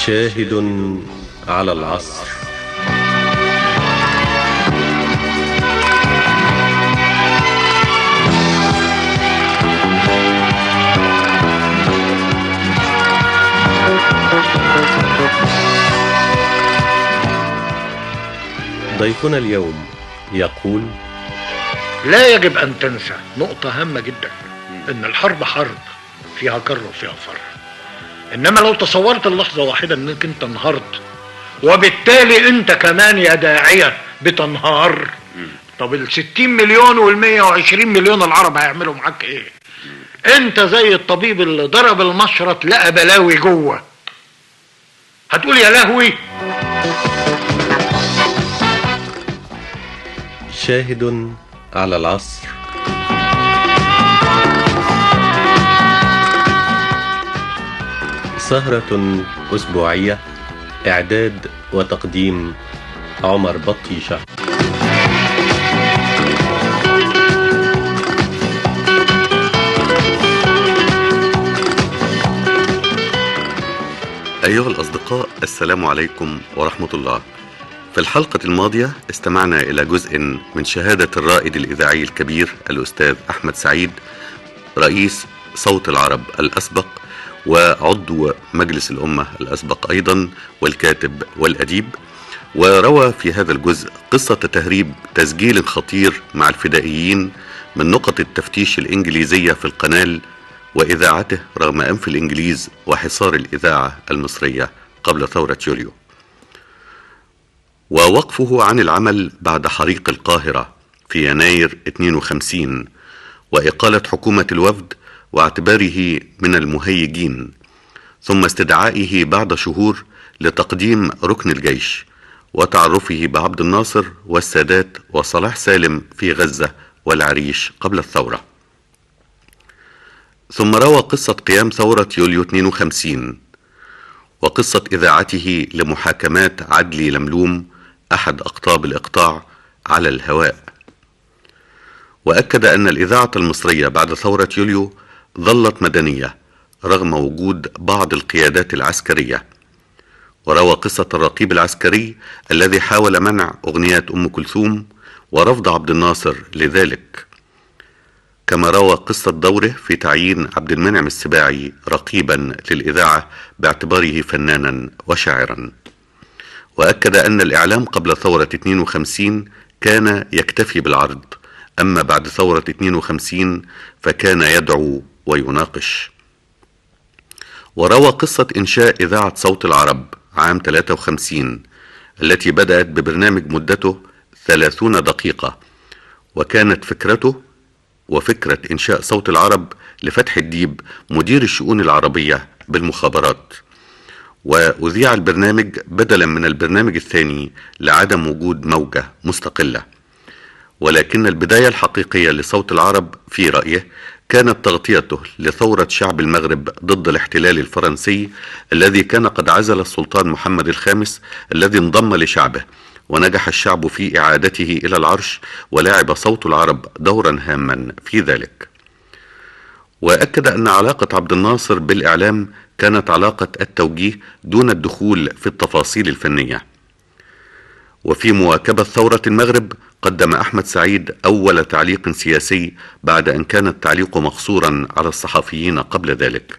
شاهد على العصر ضيفنا اليوم يقول لا يجب أن تنسى نقطة هامة جدا إن الحرب حرب فيها كر وفيها فر إنما لو تصورت اللحظة واحدة إنك أنت انهارت وبالتالي أنت كمان يا داعية بتنهار طب ال 60 مليون وال 120 مليون العرب هيعملوا معاك إيه؟ أنت زي الطبيب اللي ضرب المشرط لقى بلاوي جوه هتقول يا لهوي شاهد على العصر سهرة أسبوعية إعداد وتقديم عمر بطيشة أيها الأصدقاء السلام عليكم ورحمة الله في الحلقة الماضية استمعنا إلى جزء من شهادة الرائد الإذاعي الكبير الأستاذ أحمد سعيد رئيس صوت العرب الأسبق وعضو مجلس الأمة الأسبق أيضا والكاتب والأديب وروى في هذا الجزء قصة تهريب تسجيل خطير مع الفدائيين من نقط التفتيش الإنجليزية في القنال وإذاعته رغم أنف الإنجليز وحصار الإذاعة المصرية قبل ثورة يوليو ووقفه عن العمل بعد حريق القاهرة في يناير 52 وإقالة حكومة الوفد واعتباره من المهيجين ثم استدعائه بعد شهور لتقديم ركن الجيش وتعرفه بعبد الناصر والسادات وصلاح سالم في غزة والعريش قبل الثورة ثم روى قصة قيام ثورة يوليو 52 وقصة إذاعته لمحاكمات عدلي لملوم أحد أقطاب الإقطاع على الهواء وأكد أن الإذاعة المصرية بعد ثورة يوليو ظلت مدنية رغم وجود بعض القيادات العسكرية وروى قصة الرقيب العسكري الذي حاول منع أغنيات أم كلثوم ورفض عبد الناصر لذلك كما روى قصة دوره في تعيين عبد المنعم السباعي رقيبا للإذاعة باعتباره فنانا وشاعرا وأكد أن الإعلام قبل ثورة 52 كان يكتفي بالعرض أما بعد ثورة 52 فكان يدعو ويناقش وروى قصة إنشاء إذاعة صوت العرب عام 53 التي بدأت ببرنامج مدته 30 دقيقة وكانت فكرته وفكرة إنشاء صوت العرب لفتح الديب مدير الشؤون العربية بالمخابرات وأذيع البرنامج بدلا من البرنامج الثاني لعدم وجود موجة مستقلة ولكن البداية الحقيقية لصوت العرب في رأيه كانت تغطيته لثورة شعب المغرب ضد الاحتلال الفرنسي الذي كان قد عزل السلطان محمد الخامس الذي انضم لشعبه ونجح الشعب في إعادته إلى العرش ولعب صوت العرب دورا هاما في ذلك وأكد أن علاقة عبد الناصر بالإعلام كانت علاقة التوجيه دون الدخول في التفاصيل الفنية وفي مواكبة ثورة المغرب قدم أحمد سعيد أول تعليق سياسي بعد أن كان التعليق مقصورا على الصحفيين قبل ذلك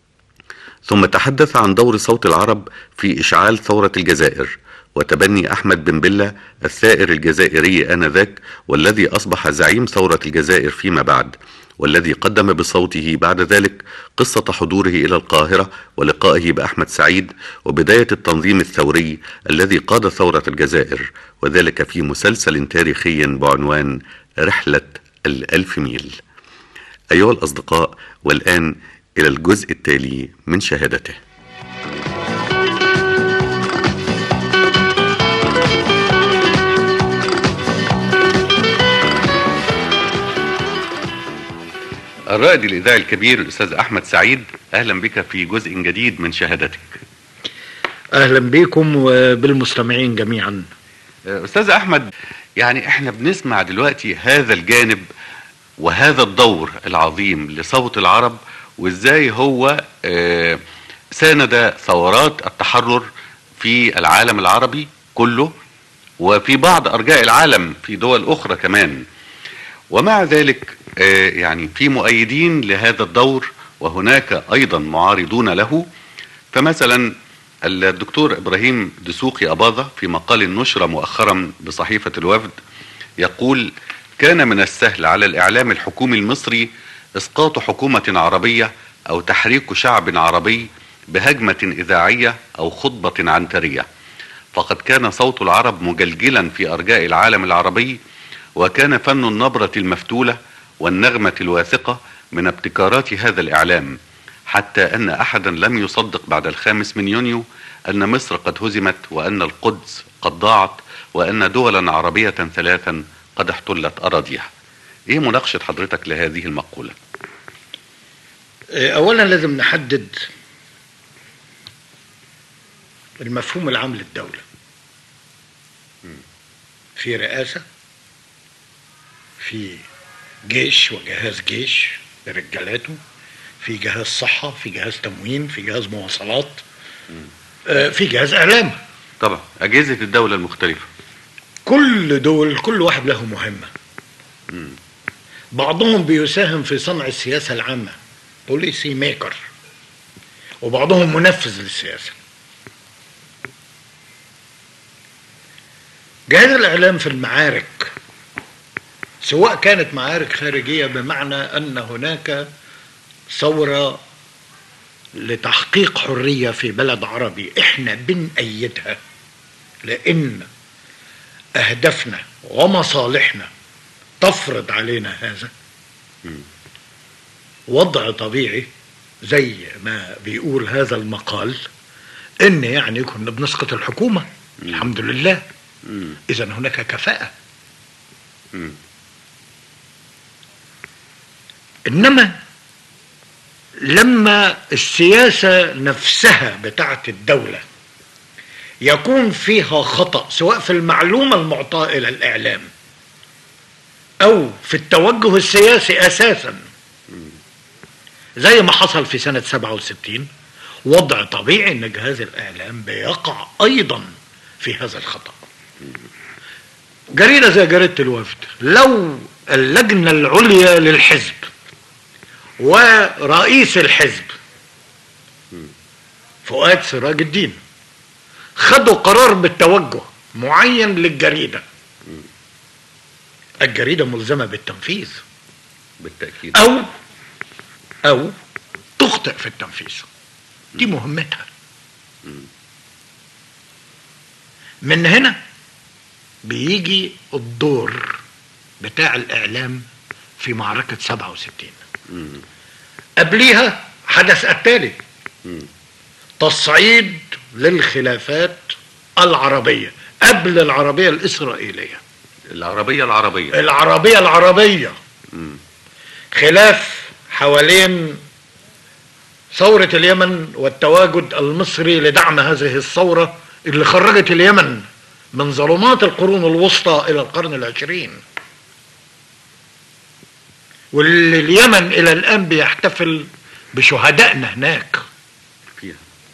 ثم تحدث عن دور صوت العرب في إشعال ثورة الجزائر وتبني أحمد بن بلة الثائر الجزائري آنذاك والذي أصبح زعيم ثورة الجزائر فيما بعد والذي قدم بصوته بعد ذلك قصة حضوره إلى القاهرة ولقائه بأحمد سعيد وبداية التنظيم الثوري الذي قاد ثورة الجزائر وذلك في مسلسل تاريخي بعنوان رحلة الألف ميل أيها الأصدقاء والآن إلى الجزء التالي من شهادته الرائد الإذاعي الكبير الأستاذ أحمد سعيد أهلا بك في جزء جديد من شهادتك أهلا بكم وبالمستمعين جميعا أستاذ أحمد يعني إحنا بنسمع دلوقتي هذا الجانب وهذا الدور العظيم لصوت العرب وإزاي هو آه، ساند ثورات التحرر في العالم العربي كله وفي بعض ارجاء العالم في دول اخرى كمان ومع ذلك آه، يعني في مؤيدين لهذا الدور وهناك ايضا معارضون له فمثلا الدكتور ابراهيم دسوقي اباظه في مقال نشر مؤخرا بصحيفه الوفد يقول كان من السهل على الاعلام الحكومي المصري اسقاط حكومه عربيه او تحريك شعب عربي بهجمه اذاعيه او خطبه عنتريه فقد كان صوت العرب مجلجلا في ارجاء العالم العربي وكان فن النبره المفتوله والنغمه الواثقه من ابتكارات هذا الاعلام حتى ان احدا لم يصدق بعد الخامس من يونيو ان مصر قد هزمت وان القدس قد ضاعت وان دولا عربيه ثلاثا قد احتلت اراضيها ايه مناقشه حضرتك لهذه المقوله اولا لازم نحدد المفهوم العام للدولة في رئاسة في جيش وجهاز جيش برجالاته في جهاز صحة في جهاز تموين في جهاز مواصلات آه، في جهاز إعلام طبعا اجهزه الدوله المختلفه كل دول كل واحد له مهمة بعضهم بيساهم في صنع السياسة العامة بوليسي ميكر وبعضهم منفذ للسياسة جهاز الإعلام في المعارك سواء كانت معارك خارجية بمعنى أن هناك ثورة لتحقيق حرية في بلد عربي احنا بنأيدها لأن أهدافنا ومصالحنا تفرض علينا هذا وضع طبيعي زي ما بيقول هذا المقال ان يعني كنا بنسقط الحكومة الحمد لله اذا هناك كفاءة مم. انما لما السياسة نفسها بتاعت الدولة يكون فيها خطأ سواء في المعلومة المعطاة إلى الإعلام أو في التوجه السياسي أساسا زي ما حصل في سنة 67 وضع طبيعي أن جهاز الإعلام بيقع أيضا في هذا الخطأ جريدة زي جريدة الوفد لو اللجنة العليا للحزب ورئيس الحزب فؤاد سراج الدين خدوا قرار بالتوجه معين للجريدة الجريدة ملزمة بالتنفيذ بالتاكيد أو أو تخطئ في التنفيذ دي مهمتها من هنا بيجي الدور بتاع الإعلام في معركة 67 قبليها حدث التالي تصعيد للخلافات العربية قبل العربية الإسرائيلية العربيه العربيه العربية العربية خلاف حوالين ثورة اليمن والتواجد المصري لدعم هذه الثورة اللي خرجت اليمن من ظلمات القرون الوسطى إلى القرن العشرين واللي اليمن إلى الآن بيحتفل بشهدائنا هناك فيها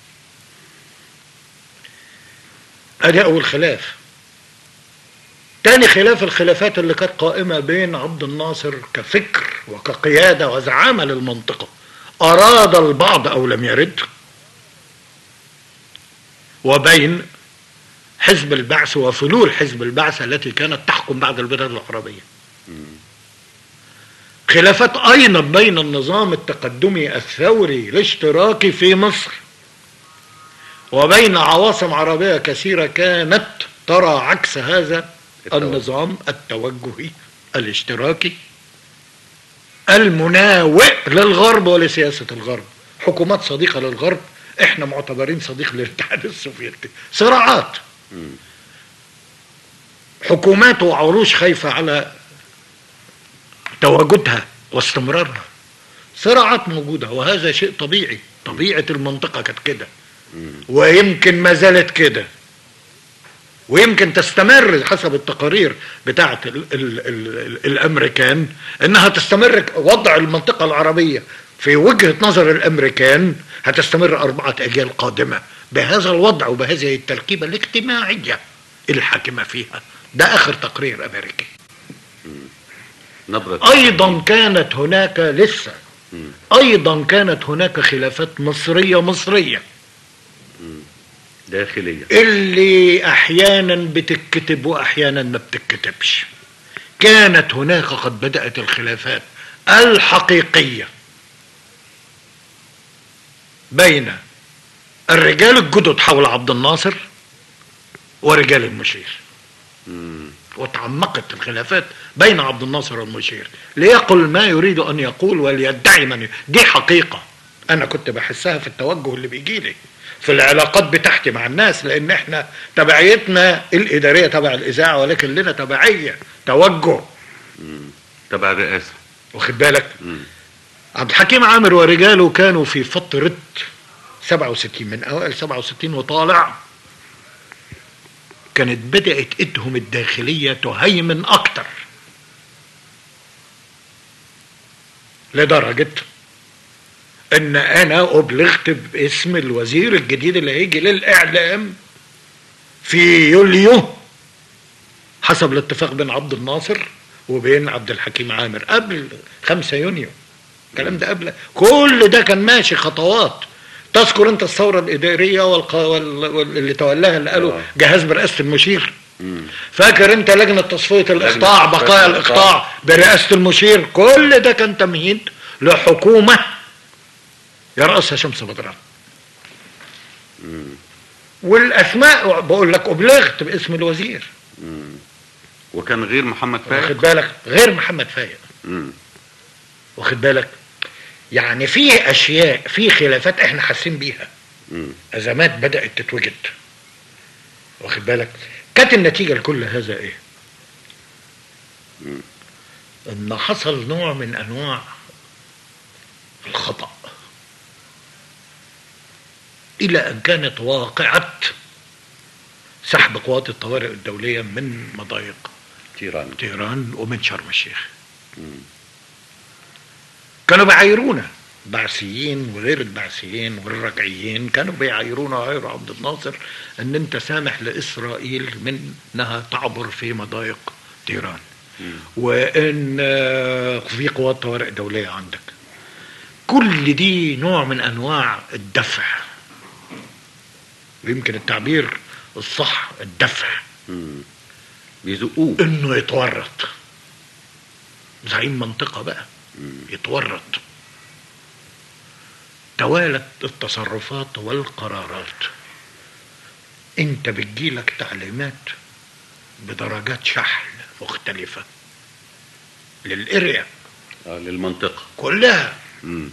ادي اول خلاف تاني خلاف الخلافات اللي كانت قائمة بين عبد الناصر كفكر وكقيادة وزعامة للمنطقة أراد البعض أو لم يرد وبين حزب البعث وفلول حزب البعث التي كانت تحكم بعد البلاد العربية خلافات أيضا بين النظام التقدمي الثوري الاشتراكي في مصر وبين عواصم عربية كثيرة كانت ترى عكس هذا التوجه. النظام التوجهي الاشتراكي المناوئ للغرب ولسياسة الغرب حكومات صديقة للغرب احنا معتبرين صديق للاتحاد السوفيتي صراعات حكومات وعروش خايفة على تواجدها واستمرارها صراعات موجودة وهذا شيء طبيعي طبيعة المنطقة كانت كده ويمكن ما زالت كده ويمكن تستمر حسب التقارير بتاعة ال ال ال ال الأمريكان إنها تستمر وضع المنطقة العربية في وجهة نظر الأمريكان هتستمر أربعة أجيال قادمة بهذا الوضع وبهذه التركيبة الاجتماعية الحاكمة فيها ده آخر تقرير أمريكي نبرة أيضا كانت هناك لسه أيضا كانت هناك خلافات مصرية مصرية داخلية اللي أحيانا بتتكتب وأحيانا ما بتتكتبش كانت هناك قد بدأت الخلافات الحقيقية بين الرجال الجدد حول عبد الناصر ورجال المشير وتعمقت الخلافات بين عبد الناصر والمشير ليقل ما يريد ان يقول وليدعي من ي... دي حقيقه انا كنت بحسها في التوجه اللي بيجي لي في العلاقات بتاعتي مع الناس لان احنا تبعيتنا الاداريه تبع الاذاعه ولكن لنا تبعيه توجه تبع الرئاسة واخد بالك عبد الحكيم عامر ورجاله كانوا في فترة 67 من أوائل 67 وطالع كانت بدأت إيدهم الداخلية تهيمن أكتر لدرجة إن أنا أبلغت باسم الوزير الجديد اللي هيجي للإعلام في يوليو حسب الاتفاق بين عبد الناصر وبين عبد الحكيم عامر قبل 5 يونيو الكلام ده قبل كل ده كان ماشي خطوات تذكر انت الثوره الاداريه والق... وال... وال... اللي تولاها اللي قالوا آه. جهاز برئاسه المشير فاكر انت لجنه تصفيه الاقطاع تصفية بقايا الإقطاع. الاقطاع برئاسه المشير كل ده كان تمهيد لحكومه يرأسها شمس بدران والاسماء بقول لك ابلغت باسم الوزير وكان غير محمد واخد فايق بالك غير محمد فايق مم. واخد بالك يعني في اشياء في خلافات احنا حاسين بيها مم. ازمات بدات تتوجد واخد بالك كانت النتيجه لكل هذا ايه ان حصل نوع من انواع الخطا الى ان كانت واقعه سحب قوات الطوارئ الدوليه من مضايق تيران طيران ومن شرم الشيخ كانوا بيعايرونا بعثيين وغير البعثيين والرجعيين كانوا بيعايرونا وعايروا عبد الناصر ان انت سامح لاسرائيل من انها تعبر في مضايق طيران وان آه، في قوات طوارئ دوليه عندك كل دي نوع من انواع الدفع ويمكن التعبير الصح الدفع بيزقوه انه يتورط زعيم منطقه بقى يتورط توالت التصرفات والقرارات انت بتجيلك تعليمات بدرجات شحن مختلفه للاريا آه للمنطقة كلها مم.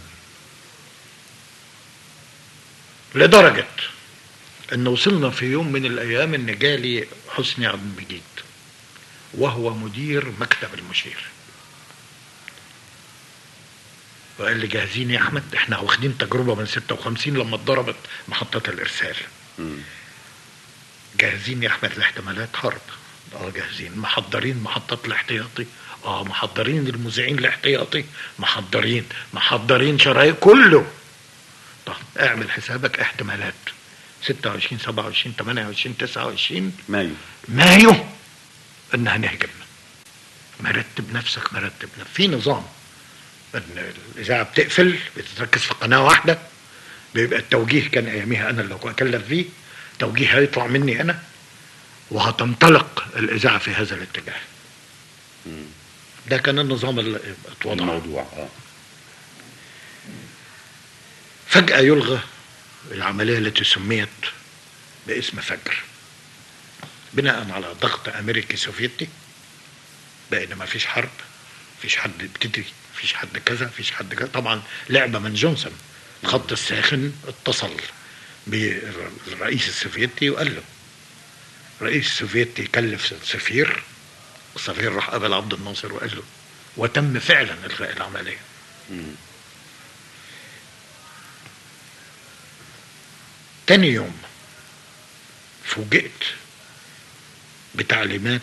لدرجه ان وصلنا في يوم من الايام ان جالي حسني عبد المجيد وهو مدير مكتب المشير وقال لي جاهزين يا احمد احنا واخدين تجربه من 56 لما اتضربت محطه الارسال مم. جاهزين يا احمد لاحتمالات حرب اه جاهزين محضرين محطات الاحتياطي اه محضرين المذيعين الاحتياطي محضرين محضرين شرايط كله طب اعمل حسابك احتمالات 26 27 28 29 مايو مايو ان هنهجم مرتب نفسك مرتب نفسك في نظام ان الاذاعه بتقفل بتتركز في قناه واحده بيبقى التوجيه كان اياميها انا اللي اكلف فيه توجيه هيطلع مني انا وهتنطلق الاذاعه في هذا الاتجاه ده كان النظام اللي اتوضع الموضوع اه فجأة يلغى العملية التي سميت باسم فجر بناء على ضغط أمريكي سوفيتي بأن ما فيش حرب فيش حد بتدري فيش حد كذا فيش حد كذا طبعا لعبة من جونسون الخط الساخن اتصل بالرئيس السوفيتي وقال له الرئيس السوفيتي كلف السفير السفير راح قابل عبد الناصر وقال له وتم فعلا الغاء العمليه تاني يوم فوجئت بتعليمات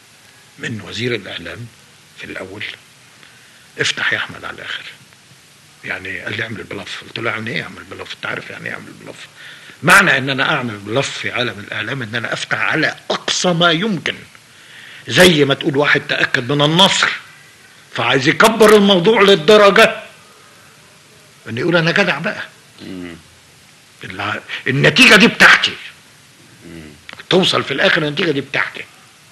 من وزير الاعلام في الاول افتح يا احمد على الاخر يعني قال لي اعمل بلف قلت له يعني ايه اعمل بلف انت عارف يعني ايه اعمل بلف معنى ان انا اعمل بلف في عالم الاعلام ان انا افتح على اقصى ما يمكن زي ما تقول واحد تاكد من النصر فعايز يكبر الموضوع للدرجه ان يقول انا جدع بقى الع- النتيجه دي بتاعتي توصل في الاخر النتيجه دي بتاعتي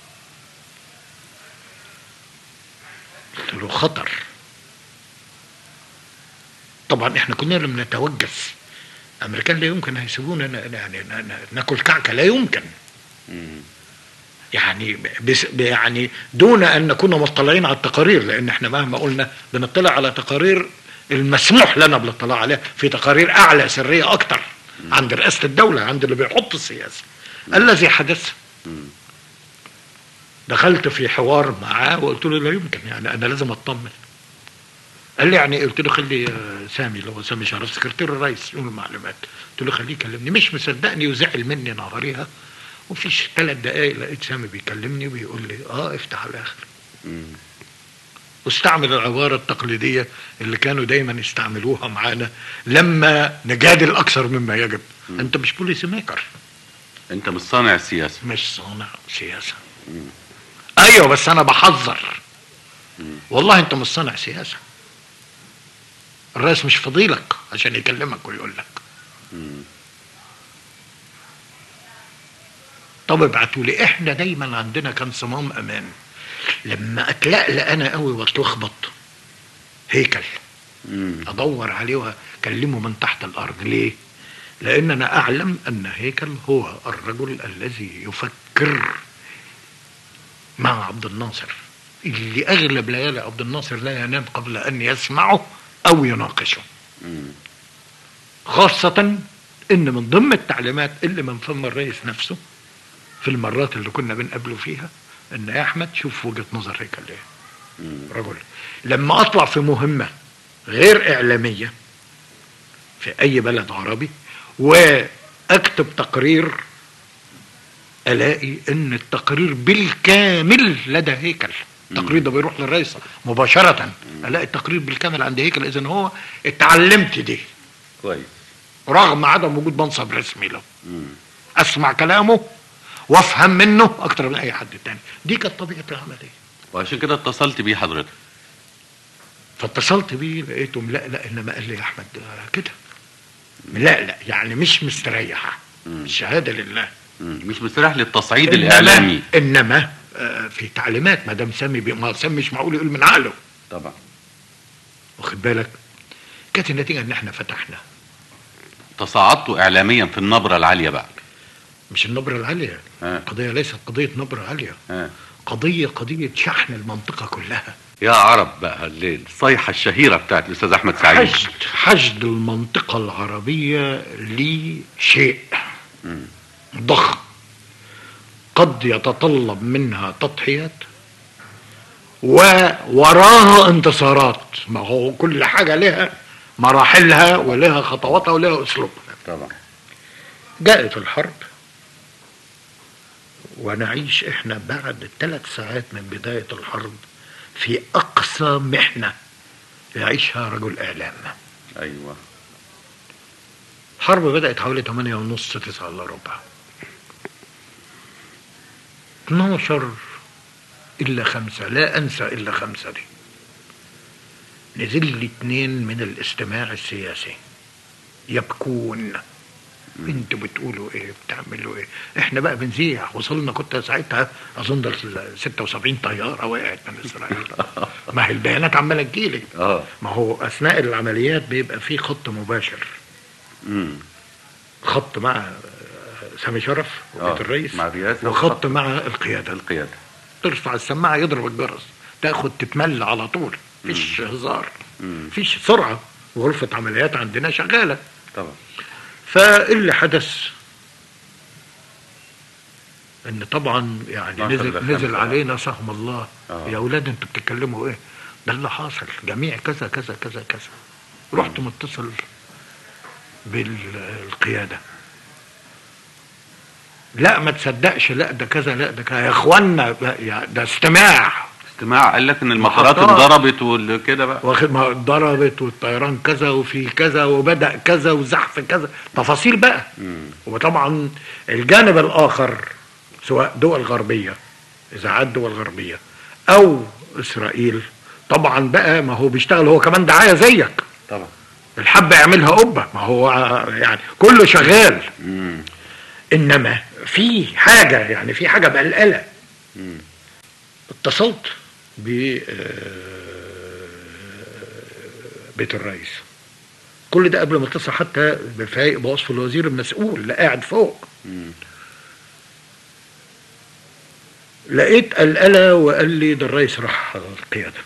قلت له خطر طبعا احنا كنا لما نتوجس الامريكان لا يمكن هيسيبونا ن- يعني ن- ن- ناكل كعكه لا يمكن يعني بس يعني دون ان نكون مطلعين على التقارير لان احنا مهما قلنا بنطلع على تقارير المسموح لنا بالاطلاع عليها في تقارير اعلى سريه اكتر عند رئاسه الدوله عند اللي بيحط السياسه الذي حدث دخلت في حوار معاه وقلت له لا يمكن يعني انا لازم اطمن قال لي يعني إيه؟ قلت له خلي آه، سامي اللي هو سامي شرف سكرتير الرئيس يقول المعلومات قلت له خليه يكلمني مش مصدقني وزعل مني نهاريها وفيش ثلاث دقايق لقيت سامي بيكلمني وبيقول لي اه افتح على الاخر واستعمل العبارة التقليدية اللي كانوا دايما يستعملوها معانا لما نجادل أكثر مما يجب أنت مش بوليسي ميكر انت مش صانع السياسه مش صانع سياسة أيوة بس أنا بحذر والله أنت مش صانع سياسة الرئيس مش فضيلك عشان يكلمك ويقول لك طب ابعتوا لي احنا دايما عندنا كان صمام امان لما اتلقلق انا قوي واتلخبط هيكل ادور عليه واكلمه من تحت الارض ليه لان انا اعلم ان هيكل هو الرجل الذي يفكر مع عبد الناصر اللي اغلب ليالي عبد الناصر لا ينام قبل ان يسمعه او يناقشه خاصة ان من ضمن التعليمات اللي من فم الرئيس نفسه في المرات اللي كنا بنقابله فيها ان يا احمد شوف وجهة نظر هيكل ايه رجل لما اطلع في مهمة غير اعلامية في اي بلد عربي واكتب تقرير الاقي ان التقرير بالكامل لدى هيكل التقرير ده بيروح للرئيس مباشرة الاقي التقرير بالكامل عند هيكل اذا هو اتعلمت دي كويس رغم عدم وجود منصب رسمي له اسمع كلامه وافهم منه اكتر من اي حد تاني دي كانت طبيعه العمليه وعشان كده اتصلت بيه حضرتك فاتصلت بيه لقيته ملقلق انما قال لي يا احمد آه، كده ملقلق يعني مش مستريح الشهاده لله مم. مش مستريح للتصعيد إنما- الاعلامي انما آه، في تعليمات ما دام سامي بي- ما سامي مش معقول يقول من عقله طبعا واخد بالك كانت النتيجه ان احنا فتحنا تصاعدتوا اعلاميا في النبره العاليه بقى مش النبره العاليه آه. القضيه ليست قضيه نبره عاليه ها. قضيه قضيه شحن المنطقه كلها يا عرب بقى الليل الصيحه الشهيره بتاعت الاستاذ احمد سعيد حشد حشد المنطقة العربية لشيء ضخم قد يتطلب منها تضحيات ووراها انتصارات ما هو كل حاجة لها مراحلها ولها خطواتها ولها أسلوبها طبعا جاءت الحرب ونعيش احنا بعد ثلاث ساعات من بداية الحرب في أقصى محنة يعيشها رجل إعلام ايوه الحرب بدأت حوالي 8 ونص 9 الا ربع 12 إلا خمسة لا أنسى إلا خمسة دي نزل لي اتنين من الاستماع السياسي يبكون انتوا بتقولوا ايه بتعملوا ايه احنا بقى بنذيع وصلنا كنت ساعتها اظن ده ال 76 طياره وقعت من اسرائيل ما هي البيانات عماله تجيلي اه ما هو اثناء العمليات بيبقى في خط مباشر امم خط مع آه، سامي شرف آه، وبيت الرئيس مع الرئاسة وخط وخط- مع القياده القياده ترفع السماعه يضرب الجرس تاخد تتمل على طول مفيش هزار مفيش سرعه غرفه عمليات عندنا شغاله طبعا فاللي حدث ان طبعا يعني ناصر نزل دخل نزل طبعا. علينا سهم الله آه. يا اولاد انتوا بتتكلموا ايه ده اللي حاصل جميع كذا كذا كذا كذا رحت متصل بالقياده لا ما تصدقش لا ده كذا لا ده كذا يا اخوانا ده- يا- ده استماع اجتماع قال لك ان المطارات محطات. انضربت وكده بقى واخد ما ضربت والطيران كذا وفي كذا وبدا كذا وزحف كذا تفاصيل بقى وطبعا الجانب الاخر سواء دول غربيه اذاعات دول غربيه او اسرائيل طبعا بقى ما هو بيشتغل هو كمان دعايه زيك طبعا الحب يعملها قبه ما هو يعني كله شغال مم. انما في حاجه يعني في حاجه بقلقله اتصلت ب آه، بيت الرئيس كل ده قبل ما اتصل حتى بفايق بوصف الوزير المسؤول اللي قاعد فوق لقيت قلقله وقال لي ده الرئيس راح القياده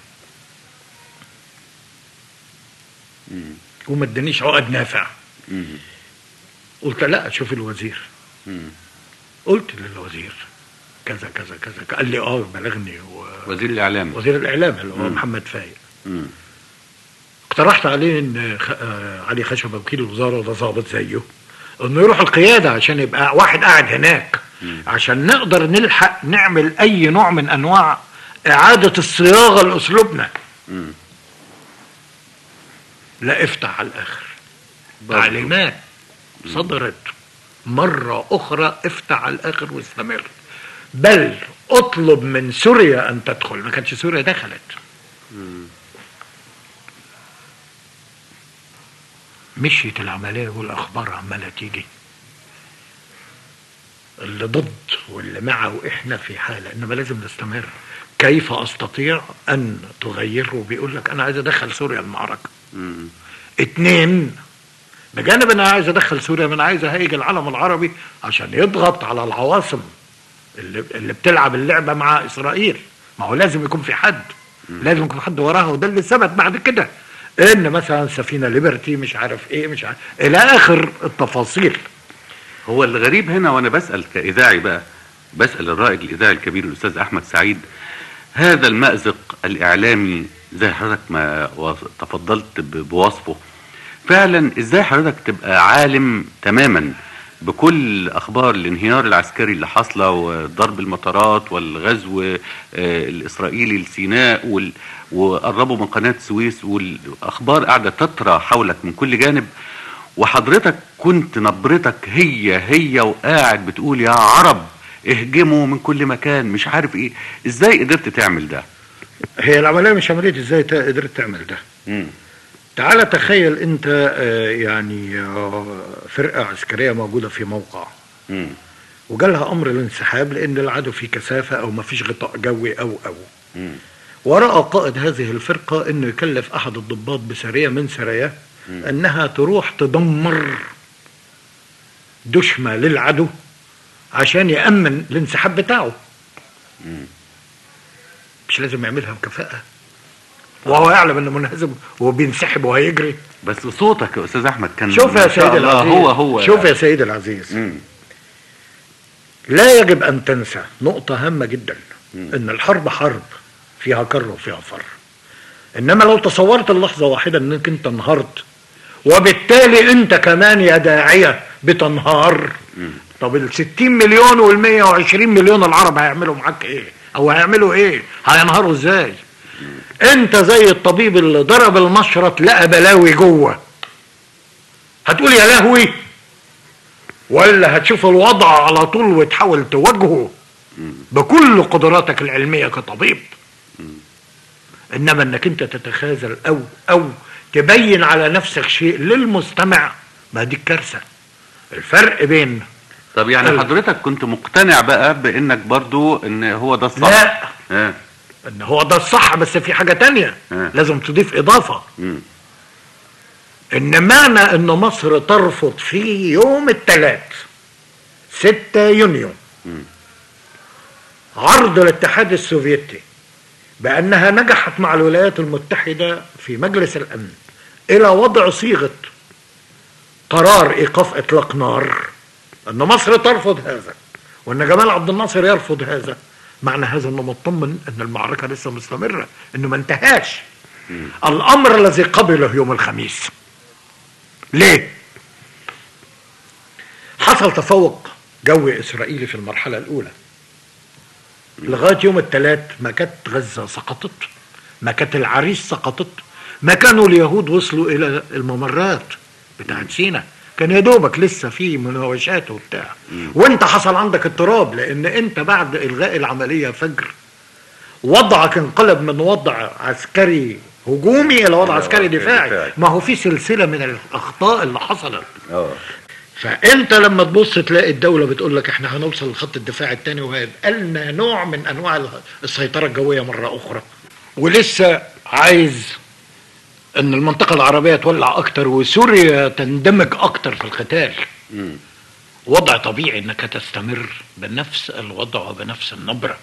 وما ادانيش عقد نافع مم. قلت لا شوف الوزير مم. قلت للوزير كذا كذا كذا قال لي اه بلغني و... وزير الاعلام وزير الاعلام اللي هو مم. محمد فايق مم. اقترحت عليه ان خ... آه، علي خشبه وكيل الوزاره وده ظابط زيه انه يروح القياده عشان يبقى واحد قاعد هناك عشان نقدر نلحق نعمل اي نوع من انواع اعاده الصياغه لاسلوبنا مم. لا افتح على الاخر برضه. تعليمات صدرت مرة أخرى افتح على الآخر واستمر بل اطلب من سوريا أن تدخل ما كانتش سوريا دخلت مشيت العملية والأخبار عمالة تيجي اللي ضد واللي مع وإحنا في حالة إنما لازم نستمر كيف أستطيع أن تغيره بيقول لك أنا عايز أدخل سوريا المعركة مم. اتنين بجانب انا عايز ادخل سوريا من عايز اهيج العالم العربي عشان يضغط على العواصم اللي, اللي بتلعب اللعبه مع اسرائيل ما هو لازم يكون في حد لازم يكون في حد وراها وده اللي ثبت بعد كده ان مثلا سفينه ليبرتي مش عارف ايه مش عارف الى اخر التفاصيل هو الغريب هنا وانا بسال كاذاعي بقى بسال الرائد الاذاعي الكبير الاستاذ احمد سعيد هذا المازق الاعلامي زي حضرتك ما وص- تفضلت ب- بوصفه فعلا ازاي حضرتك تبقى عالم تماما بكل اخبار الانهيار العسكري اللي حاصله وضرب المطارات والغزو آه، الاسرائيلي لسيناء وال- وقربوا من قناه السويس والاخبار قاعده تطرى حولك من كل جانب وحضرتك كنت نبرتك هي هي وقاعد بتقول يا عرب اهجموا من كل مكان مش عارف ايه ازاي قدرت تعمل ده هي العمليه مش عمليه ازاي تا- قدرت تعمل ده مم. تعال تخيل انت آه، يعني آه، فرقه عسكريه موجوده في موقع مم. وجالها امر الانسحاب لان العدو في كثافه او ما فيش غطاء جوي او او مم. وراى قائد هذه الفرقه انه يكلف احد الضباط بسريه من سراياه انها تروح تدمر دشمه للعدو عشان يامن الانسحاب بتاعه مش لازم يعملها بكفاءه وهو يعلم انه منهزم وبينسحب وهيجري بس صوتك يا استاذ احمد كان شوف ما يا شاء سيدي الله العزيز هو هو شوف يا سيدي العزيز مم. لا يجب ان تنسى نقطة هامة جدا ان الحرب حرب فيها كر وفيها فر انما لو تصورت اللحظة واحدة انك انت انهارت وبالتالي انت كمان يا داعية بتنهار طب ال 60 مليون وال 120 مليون العرب هيعملوا معاك ايه او هيعملوا ايه هينهاروا ازاي انت زي الطبيب اللي ضرب المشرط لقى بلاوي جوه هتقول يا لهوي ولا هتشوف الوضع على طول وتحاول تواجهه بكل قدراتك العلميه كطبيب انما انك انت تتخاذل او او تبين على نفسك شيء للمستمع ما دي الكارثه الفرق بين طب يعني أيوة. حضرتك كنت مقتنع بقى بانك برضو ان هو ده الصح لا آه. ان هو ده الصح بس في حاجه تانية آه. لازم تضيف اضافه مم. ان معنى ان مصر ترفض في يوم الثلاث 6 يونيو عرض الاتحاد السوفيتي بانها نجحت مع الولايات المتحده في مجلس الامن الى وضع صيغه قرار ايقاف اطلاق نار ان مصر ترفض هذا وان جمال عبد الناصر يرفض هذا معنى هذا انه مطمن ان المعركه لسه مستمره انه ما انتهاش الامر الذي قبله يوم الخميس ليه حصل تفوق جوي اسرائيلي في المرحله الاولى لغايه يوم الثلاث ما كانت غزه سقطت ما كانت العريش سقطت ما كانوا اليهود وصلوا الى الممرات بتاعت سينا كان يا دوبك لسه في مناوشات وبتاع وانت حصل عندك اضطراب لان انت بعد الغاء العمليه فجر وضعك انقلب من وضع عسكري هجومي الى وضع عسكري دفاعي دفاعي. ما هو في سلسله من الاخطاء اللي حصلت اه فانت لما تبص تلاقي الدوله بتقول لك احنا هنوصل لخط الدفاع الثاني وهيبقى لنا نوع من انواع السيطره الجويه مره اخرى ولسه عايز ان المنطقه العربيه تولع اكتر وسوريا تندمج اكتر في القتال وضع طبيعي انك تستمر بنفس الوضع وبنفس النبره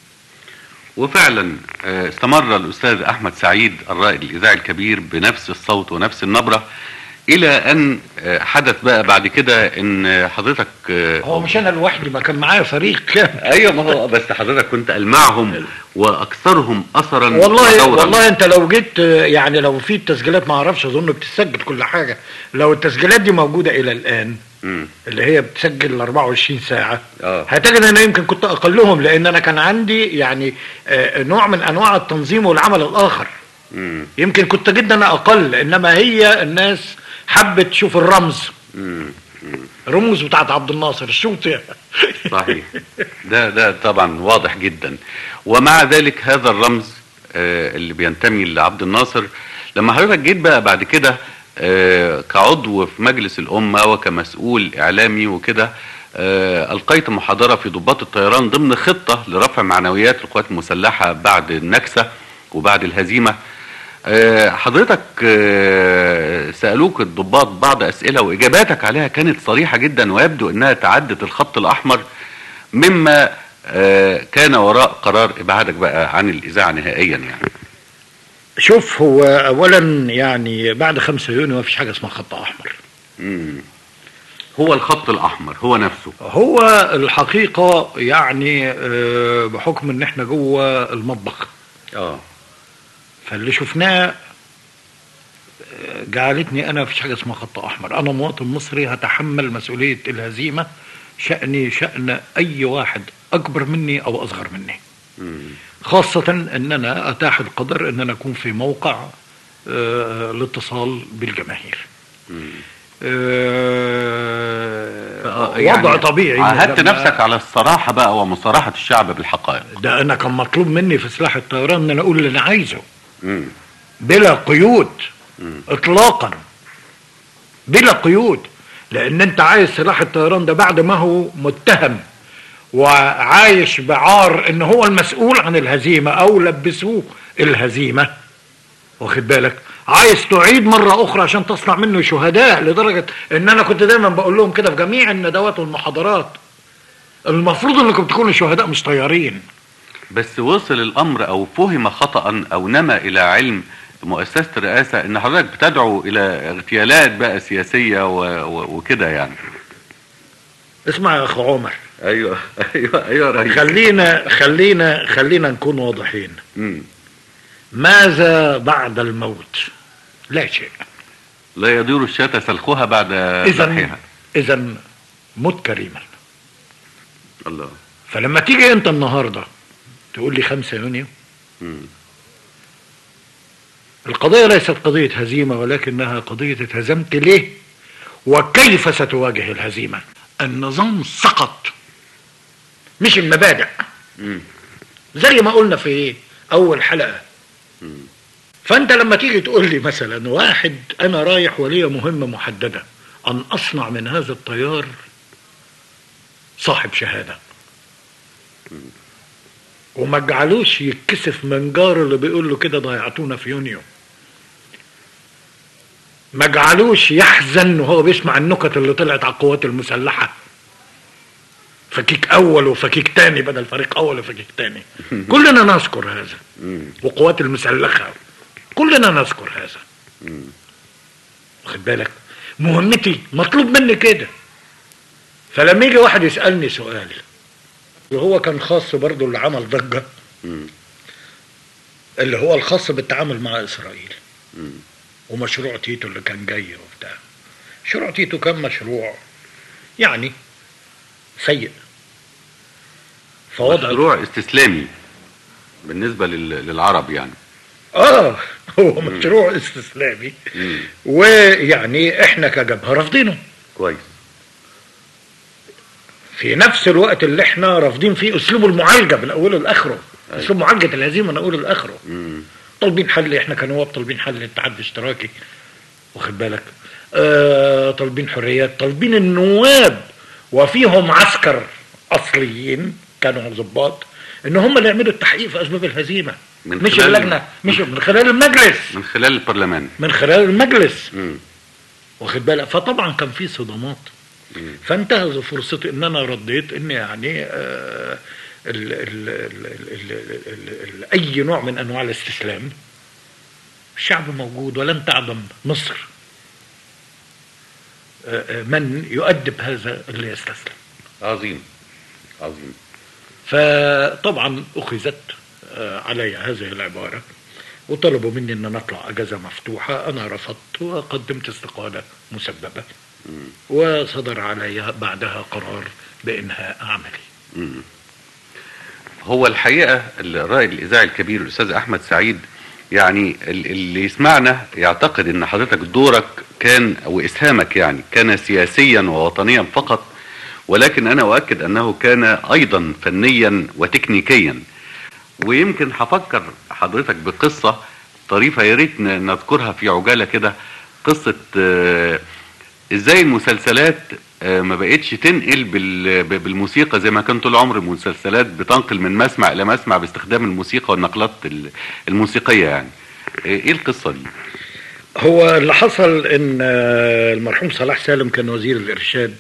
وفعلا آه، استمر الأستاذ أحمد سعيد الرائد الإذاعي الكبير بنفس الصوت ونفس النبرة إلى أن آه، حدث بقى بعد كده إن حضرتك آه، هو مش انا لوحدي ما كان معايا فريق كامل ايوه ما هو بس حضرتك كنت المعهم واكثرهم اثرا والله ودورا. والله انت لو جيت آه، يعني لو في التسجيلات ما اعرفش اظن بتسجل كل حاجه لو التسجيلات دي موجوده الى الان مم. اللي هي بتسجل ال 24 ساعه آه. هتجد ان انا يمكن كنت اقلهم لان انا كان عندي يعني آه، نوع من انواع التنظيم والعمل الاخر مم. يمكن كنت جدا اقل انما هي الناس حبت تشوف الرمز مم. الرموز بتاعت عبد الناصر الشوط صحيح ده ده طبعا واضح جدا ومع ذلك هذا الرمز آه، اللي بينتمي لعبد الناصر لما حضرتك جيت بقى بعد كده آه، كعضو في مجلس الأمة وكمسؤول إعلامي وكده آه، ألقيت محاضرة في ضباط الطيران ضمن خطة لرفع معنويات القوات المسلحة بعد النكسة وبعد الهزيمة آه، حضرتك آه، سألوك الضباط بعض أسئلة وإجاباتك عليها كانت صريحة جدا ويبدو أنها تعدت الخط الأحمر مما آه، كان وراء قرار إبعادك بقى عن الإذاعة نهائيا يعني شوف هو اولا يعني بعد 5 يونيو ما فيش حاجه اسمها خط احمر مم. هو الخط الأحمر هو نفسه هو الحقيقه يعني آه، بحكم ان احنا جوه المطبخ اه فاللي شفناه آه، جعلتني انا مفيش حاجه اسمها خط احمر انا مواطن مصري هتحمل مسؤوليه الهزيمه شاني شان اي واحد اكبر مني او اصغر مني مم. خاصه ان انا اتاح القدر ان انا اكون في موقع آه، الاتصال بالجماهير مم. آه، آه، يعني وضع طبيعي عهدت لما- نفسك على الصراحة بقى ومصارحة الشعب بالحقائق ده انا كان مطلوب مني في سلاح الطيران ان انا اقول اللي انا عايزه مم. بلا قيود اطلاقا بلا قيود لان انت عايز سلاح الطيران ده بعد ما هو متهم وعايش بعار ان هو المسؤول عن الهزيمه او لبسوه الهزيمه واخد بالك عايز تعيد مرة أخرى عشان تصنع منه شهداء لدرجة إن أنا كنت دايما بقول لهم كده في جميع الندوات والمحاضرات المفروض إنكم تكونوا شهداء مش طيارين بس وصل الامر او فهم خطا او نما الى علم مؤسسه الرئاسه ان حضرتك بتدعو الى اغتيالات بقى سياسيه و... و... وكده يعني اسمع يا أخ عمر ايوه ايوه ايوه رئيس خلينا خلينا خلينا نكون واضحين مم. ماذا بعد الموت لا شيء لا يدور الشاة سلخها بعد إذا ذبحها إذا مت كريما الله فلما تيجي أنت النهاردة تقول لي 5 يونيو مم. القضية ليست قضية هزيمة ولكنها قضية اتهزمت ليه وكيف ستواجه الهزيمة النظام سقط مش المبادئ مم. زي ما قلنا في أول حلقة فأنت لما تيجي تقول لي مثلا واحد أنا رايح ولي مهمة محددة أن أصنع من هذا الطيار صاحب شهادة وما جعلوش يتكسف من جاره اللي بيقول له كده ضيعتونا في يونيو ما جعلوش يحزن وهو بيسمع النكت اللي طلعت على القوات المسلحة فكيك أول وفكيك تاني بدل فريق أول وفكيك تاني كلنا نذكر هذا مم. وقوات المسلحة كلنا نذكر هذا واخد بالك مهمتي مطلوب مني كده فلما يجي واحد يسألني سؤال وهو كان خاص برضه اللي عمل ضجة مم. اللي هو الخاص بالتعامل مع إسرائيل مم. ومشروع تيتو اللي كان جاي وبتاع مشروع تيتو كان مشروع يعني سيء فوضع مشروع استسلامي بالنسبة لل- للعرب يعني اه هو مشروع استسلامي مم. ويعني احنا كجبهه رافضينه كويس في نفس الوقت اللي احنا رافضين فيه اسلوب المعالجه من اوله لاخره أيوة. اسلوب معالجه الهزيمه من اوله لاخره مم. طالبين حل احنا كنواب طالبين حل الاتحاد الاشتراكي واخد بالك آه طالبين حريات طالبين النواب وفيهم عسكر اصليين كانوا ضباط ان هم اللي يعملوا التحقيق في اسباب الهزيمه من مش خلال- اللجنه مش من خلال المجلس من خلال البرلمان من خلال المجلس مم. واخد بالك فطبعا كان في صدمات فانتهز فرصتي ان انا رديت ان يعني آه ال ال ال ال ال ال ال اي نوع من انواع الاستسلام الشعب موجود ولن تعدم مصر آه، آه، من يؤدب هذا اللي يستسلم عظيم عظيم فطبعا اخذت آه، علي هذه العباره وطلبوا مني ان أنا اطلع اجازه مفتوحه انا رفضت وقدمت استقاله مسببه وصدر علي بعدها قرار بانهاء عملي هو الحقيقة الرائد الإذاعي الكبير الأستاذ أحمد سعيد يعني ال- اللي يسمعنا يعتقد أن حضرتك دورك كان أو إسهامك يعني كان سياسيا ووطنيا فقط ولكن أنا أؤكد أنه كان أيضا فنيا وتكنيكيا ويمكن هفكر حضرتك بقصة طريفة يا ريت ن- نذكرها في عجالة كده قصة آه، ازاي المسلسلات آه، ما بقتش تنقل بال- ب- بالموسيقى زي ما كان طول عمر المسلسلات بتنقل من مسمع الى مسمع باستخدام الموسيقى والنقلات ال- الموسيقية يعني آه، ايه القصة دي هو اللي حصل ان آه، المرحوم صلاح سالم كان وزير الارشاد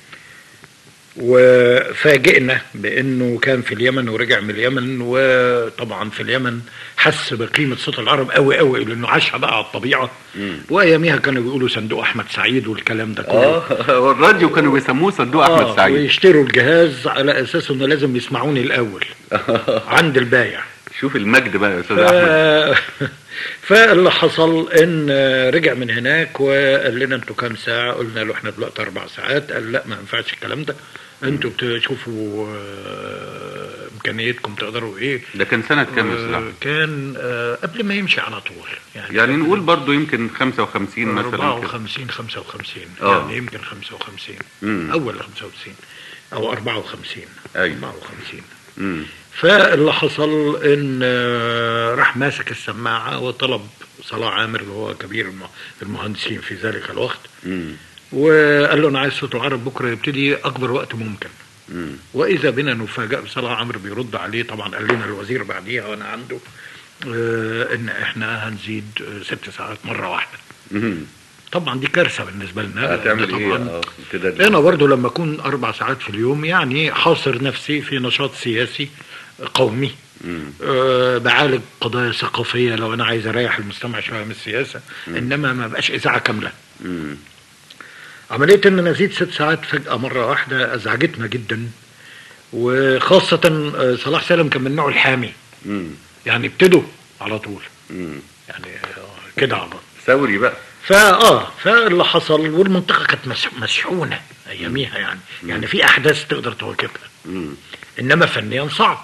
وفاجئنا بانه كان في اليمن ورجع من اليمن وطبعا في اليمن حس بقيمه صوت العرب قوي قوي لانه عاشها بقى على الطبيعه واياميها كانوا بيقولوا صندوق احمد سعيد والكلام ده كله اه والراديو كانوا بيسموه صندوق احمد آه، سعيد ويشتروا الجهاز على اساس انه لازم يسمعوني الاول عند البايع شوف المجد بقى يا استاذ احمد ف... فاللي حصل ان رجع من هناك وقال لنا انتوا كام ساعه قلنا له احنا دلوقتي اربع ساعات قال لا ما ينفعش الكلام ده انتوا بتشوفوا آه، امكانيتكم تقدروا ايه ده كان سنة كام يا استاذ آه، احمد كان آه، قبل ما يمشي على طول يعني نقول برضو يمكن 55 مثلا كده 54 55 آه. يعني يمكن 55 مم. اول 55 او 54 أيوة. 54 مم. فاللي حصل ان آه، راح ماسك السماعه وطلب صلاح عامر اللي هو كبير الم- المهندسين في ذلك الوقت مم. وقال له انا عايز صوت العرب بكره يبتدي اكبر وقت ممكن مم. واذا بنا نفاجئ بصلاح عمرو بيرد عليه طبعا قال لنا الوزير بعديها وانا عنده آه، ان احنا هنزيد آه، ست ساعات مره واحده مم. طبعا دي كارثه بالنسبه لنا هتعمل لأن ايه طبعا اه كده انا برضو لما اكون اربع ساعات في اليوم يعني حاصر نفسي في نشاط سياسي قومي مم. أه بعالج قضايا ثقافيه لو انا عايز اريح المستمع شويه من السياسه انما ما بقاش اذاعه كامله مم. عمليه ان انا ازيد ست ساعات فجاه مره واحده ازعجتنا جدا وخاصه آه، صلاح سالم كان من النوع الحامي مم. يعني ابتدوا على طول مم. يعني آه، كده على طول ثوري بقى فاه فاللي حصل والمنطقه كانت مش- مشحونه اياميها يعني يعني في احداث تقدر تواكبها مم. انما فنيا صعب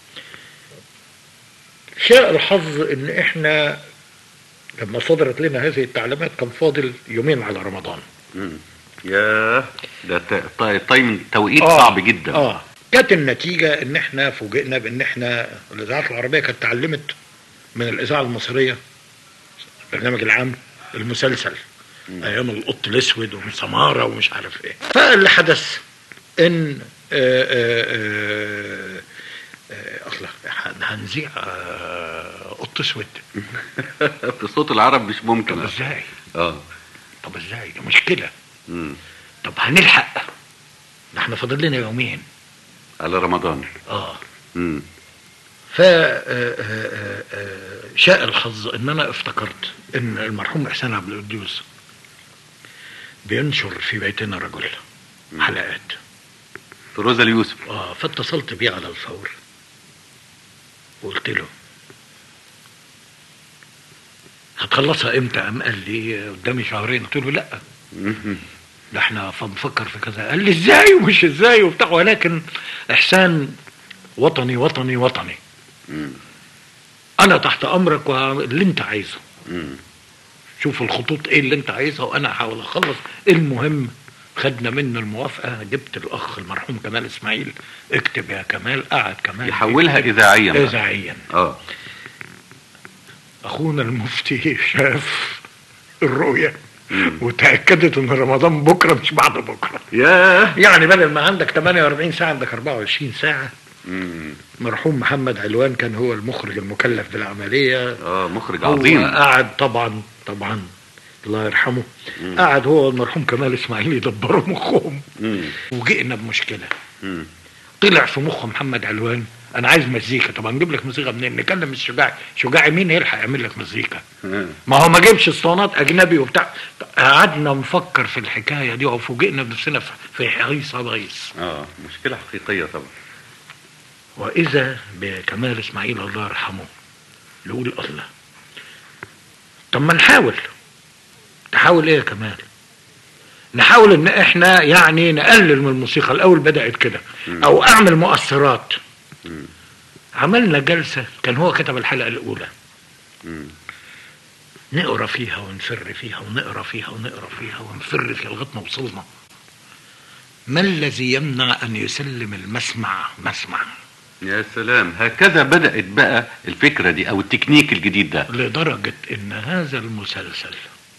شاء الحظ ان احنا لما صدرت لنا هذه التعليمات كان فاضل يومين على رمضان مم. ياه ده ت- ت- تايم توقيت آه، صعب جدا اه كانت النتيجه ان احنا فوجئنا بان احنا الاذاعات العربيه كانت اتعلمت من الاذاعه المصريه البرنامج العام المسلسل ايام القط الاسود وسماره ومش عارف ايه فاللي حدث ان آه، آه، آه، آه، اصلا هن- هنذيع آه، قط اسود في صوت العرب مش طب ممكن ازاي اه طب ازاي دي مشكله مم. طب هنلحق ده احنا فاضل لنا يومين على رمضان اه مم. ف آه، آه، آه، شاء الحظ ان انا افتكرت ان المرحوم احسان عبد القدوس بينشر في بيتنا رجل حلقات في روزا اليوسف اه فاتصلت بيه على الفور وقلت له هتخلصها امتى قام قال لي قدامي شهرين قلت له لا مم. ده احنا بنفكر في كذا قال لي ازاي ومش ازاي وبتاع ولكن احسان وطني وطني وطني انا تحت امرك واللي انت عايزه شوف الخطوط ايه اللي انت عايزها وانا هحاول اخلص المهم خدنا منه الموافقه جبت الاخ المرحوم كمال اسماعيل اكتب يا كمال قعد كمال يحولها يكتب اذاعيا بقى. اذاعيا اه اخونا المفتي شاف الرؤيه وتاكدت ان رمضان بكره مش بعد بكره ياه يعني بدل ما عندك 48 ساعه عندك 24 ساعه مرحوم محمد علوان كان هو المخرج المكلف بالعمليه اه مخرج هو عظيم قعد طبعا طبعا الله يرحمه قعد هو والمرحوم كمال اسماعيل يدبروا مخهم مم. وجئنا بمشكله مم. طلع في مخ محمد علوان انا عايز مزيكا طب هنجيب لك مزيكا منين نكلم الشجاعي شجاعي مين يلحق يعمل لك مزيكا آه. ما هو ما جابش اسطوانات اجنبي وبتاع قعدنا نفكر في الحكايه دي وفوجئنا بنفسنا في- في حريصه بيس اه مشكله حقيقيه طبعا واذا بكمال اسماعيل الله يرحمه يقول الله طب ما نحاول نحاول ايه يا كمال نحاول ان احنا يعني نقلل من الموسيقى الاول بدات كده او اعمل مؤثرات عملنا جلسه كان هو كتب الحلقه الاولى مم. نقرا فيها ونفر فيها ونقرا فيها ونقرا فيها ونفر فيها لغايه ما وصلنا ما الذي يمنع ان يسلم المسمع مسمع يا سلام هكذا بدات بقى الفكره دي او التكنيك الجديد ده لدرجة إن هذا المسلسل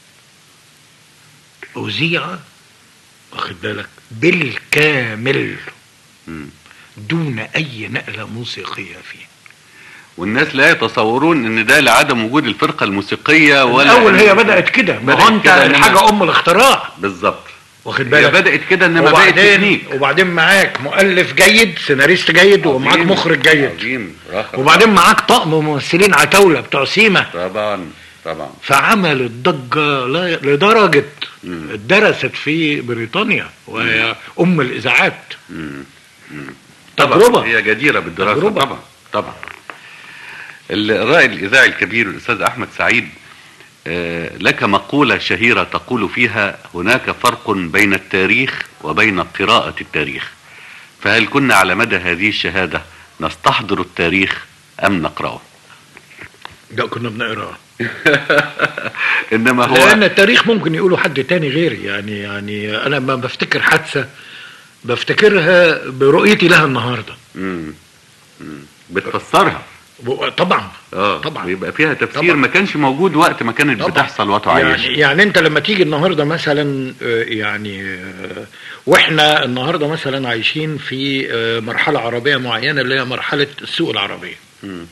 أذيع واخد بالك بالكامل مم. دون أي نقلة موسيقية فيه والناس لا يتصورون ان ده لعدم وجود الفرقه الموسيقيه ولا الأول هي بدأت كده ما بدأت هو أنت كده إنما- الحاجة أم الاختراع بالظبط واخد هي بالك بدات كده انما بقت وبعدين تكنيك وبعدين معاك مؤلف جيد سيناريست جيد ومعاك عظيم، مخرج جيد عظيم رخر. وبعدين معاك طقم ممثلين عتاولة بتوع سيما طبعا طبعا فعملت ضجة لا- لدرجة مم. درست في بريطانيا وهي أم الإذاعات مم. مم. طبعا تجربة هي جديرة بالدراسة تجربة. طبعا طبعا الرائد الإذاعي الكبير الأستاذ أحمد سعيد آه، لك مقولة شهيرة تقول فيها هناك فرق بين التاريخ وبين قراءة التاريخ فهل كنا على مدى هذه الشهادة نستحضر التاريخ أم نقرأه ده كنا بنقراه إنما هو لأن التاريخ ممكن يقوله حد تاني غيري يعني يعني أنا لما بفتكر حادثة بفتكرها برؤيتي لها النهاردة مم. مم. بتفسرها و- طبعا اه طبعا. ويبقى فيها تفسير طبعا. ما كانش موجود وقت ما كانت طبعا. بتحصل وتعايش يعني يعني انت لما تيجي النهارده مثلا آه، يعني آه، واحنا النهارده مثلا عايشين في آه، مرحله عربيه معينه اللي هي مرحله السوق العربيه مم.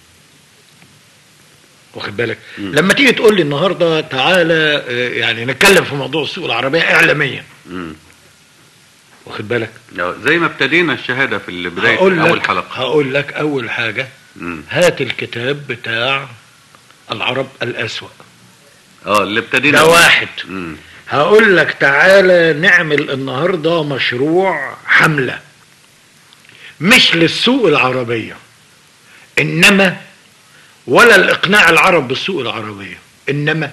واخد بالك لما تيجي تقول لي النهارده تعالى آه، يعني نتكلم في موضوع السوق العربيه اعلاميا مم. واخد بالك آه، زي ما ابتدينا الشهادة في بداية هقول أول لك حلقة هقول لك اول حاجه مم. هات الكتاب بتاع العرب الاسود اه اللي ابتدينا ده واحد مم. هقول لك تعالى نعمل النهارده مشروع حمله مش للسوق العربيه انما ولا الاقناع العرب بالسوق العربيه انما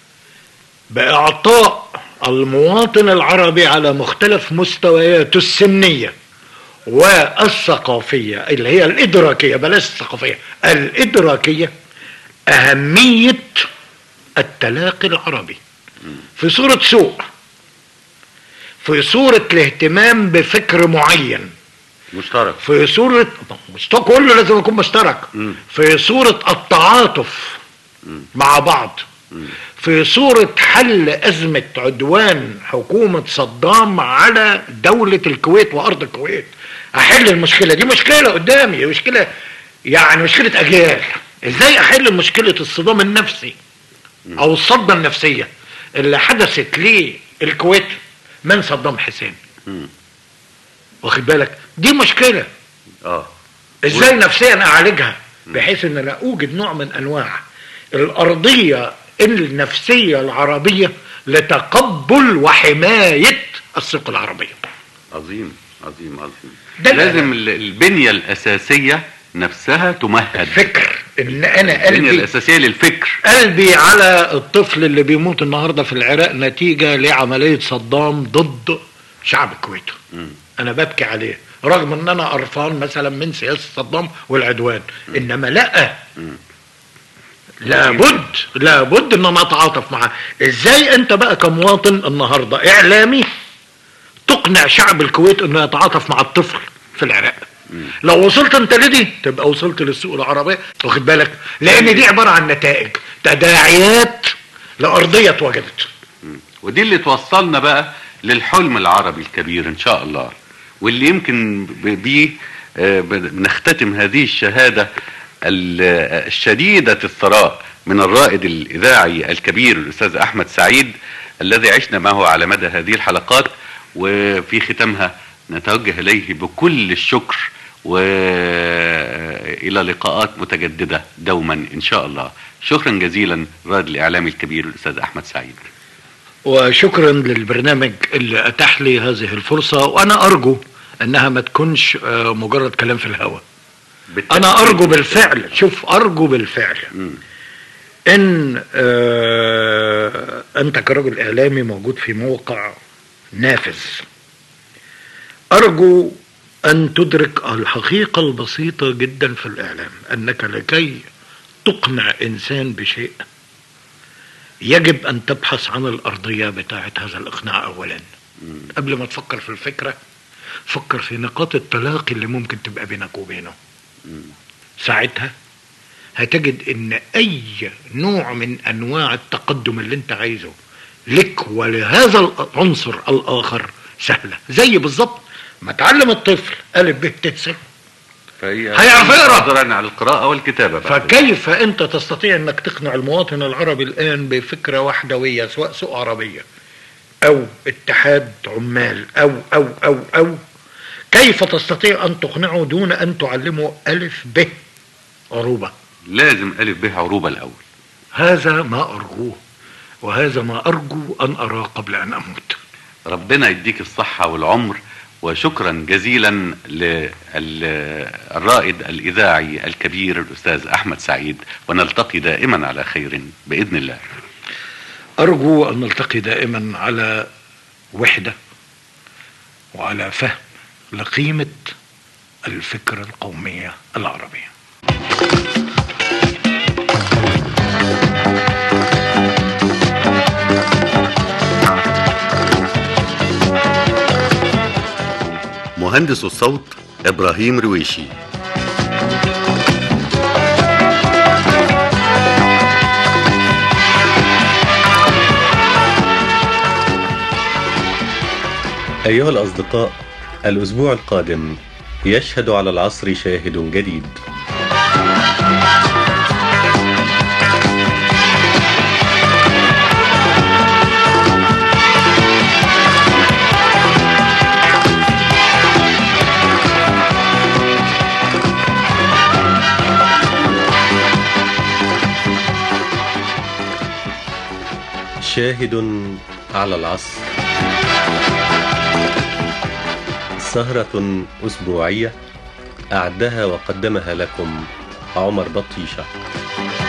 باعطاء المواطن العربي على مختلف مستوياته السنيه والثقافيه اللي هي الادراكيه بلاش الثقافيه الادراكيه اهميه التلاقي العربي في صورة سوق في صورة الاهتمام بفكر معين مشترك في صورة مش كله لازم يكون مشترك مم. في صورة التعاطف مع بعض في صورة حل أزمة عدوان حكومة صدام على دولة الكويت وأرض الكويت أحل المشكلة دي مشكلة قدامي مشكلة يعني مشكلة أجيال إزاي أحل مشكلة الصدام النفسي أو الصدمة النفسية اللي حدثت للكويت من صدام حسين مم. واخد بالك دي مشكلة اه ازاي نفسيا اعالجها بحيث ان انا اوجد نوع من انواع الارضيه النفسيه العربيه لتقبل وحمايه الثقه العربيه عظيم عظيم عظيم ده لازم ال- البنية الأساسية نفسها تمهد فكر ان انا البنية قلبي الأساسية للفكر قلبي على الطفل اللي بيموت النهارده في العراق نتيجه لعمليه صدام ضد شعب الكويت انا ببكي عليه رغم ان انا قرفان مثلا من سياسه صدام والعدوان انما لا لابد لابد ان انا اتعاطف معاه ازاي انت بقى كمواطن النهارده اعلامي تقنع شعب الكويت انه يتعاطف مع الطفل في العراق لو وصلت انت لدي تبقى وصلت للسوق العربيه واخد بالك لان دي عباره عن نتائج تداعيات لارضيه اتوجدت ودي اللي توصلنا بقى للحلم العربي الكبير ان شاء الله واللي يمكن ب- بيه آه، بنختتم هذه الشهادة ال- الشديدة الثراء من الرائد الإذاعي الكبير الأستاذ أحمد سعيد الذي عشنا معه على مدى هذه الحلقات وفي ختامها نتوجه إليه بكل الشكر وإلى لقاءات متجددة دوما إن شاء الله شكرا جزيلا رائد الإعلامي الكبير الأستاذ أحمد سعيد وشكرا للبرنامج اللي اتاح لي هذه الفرصه وانا ارجو انها ما تكونش آه، مجرد كلام في الهواء انا ارجو بالفعل شوف ارجو بالفعل مم. ان آه انت كرجل اعلامي موجود في موقع نافذ ارجو ان تدرك الحقيقه البسيطه جدا في الاعلام انك لكي تقنع انسان بشيء يجب ان تبحث عن الارضيه بتاعه هذا الاقناع اولا قبل ما تفكر في الفكره فكر في نقاط التلاقي اللي ممكن تبقى بينك وبينه ساعتها هتجد ان اي نوع من انواع التقدم اللي انت عايزه لك ولهذا العنصر الاخر سهله زي بالظبط ما تعلم الطفل الف ب ت س فهي هيعرف يقرأ. قدرا على القراءة والكتابة بعد فكيف انت تستطيع انك تقنع المواطن العربي الان بفكره وحدويه سواء سوق عربيه او اتحاد عمال او او او او كيف تستطيع ان تقنعه دون ان تعلمه الف ب عروبه لازم ألف به عروبة الأول هذا ما أرجوه وهذا ما أرجو أن أراه قبل أن أموت ربنا يديك الصحة والعمر وشكرا جزيلا للرائد الإذاعي الكبير الأستاذ أحمد سعيد ونلتقي دائما على خير بإذن الله أرجو أن نلتقي دائما على وحدة وعلى فهم لقيمة الفكرة القومية العربية مهندس الصوت إبراهيم رويشي أيها الأصدقاء الأسبوع القادم يشهد على العصر شاهد جديد شاهد على العصر سهرة أسبوعية أعدها وقدمها لكم عمر بطيشة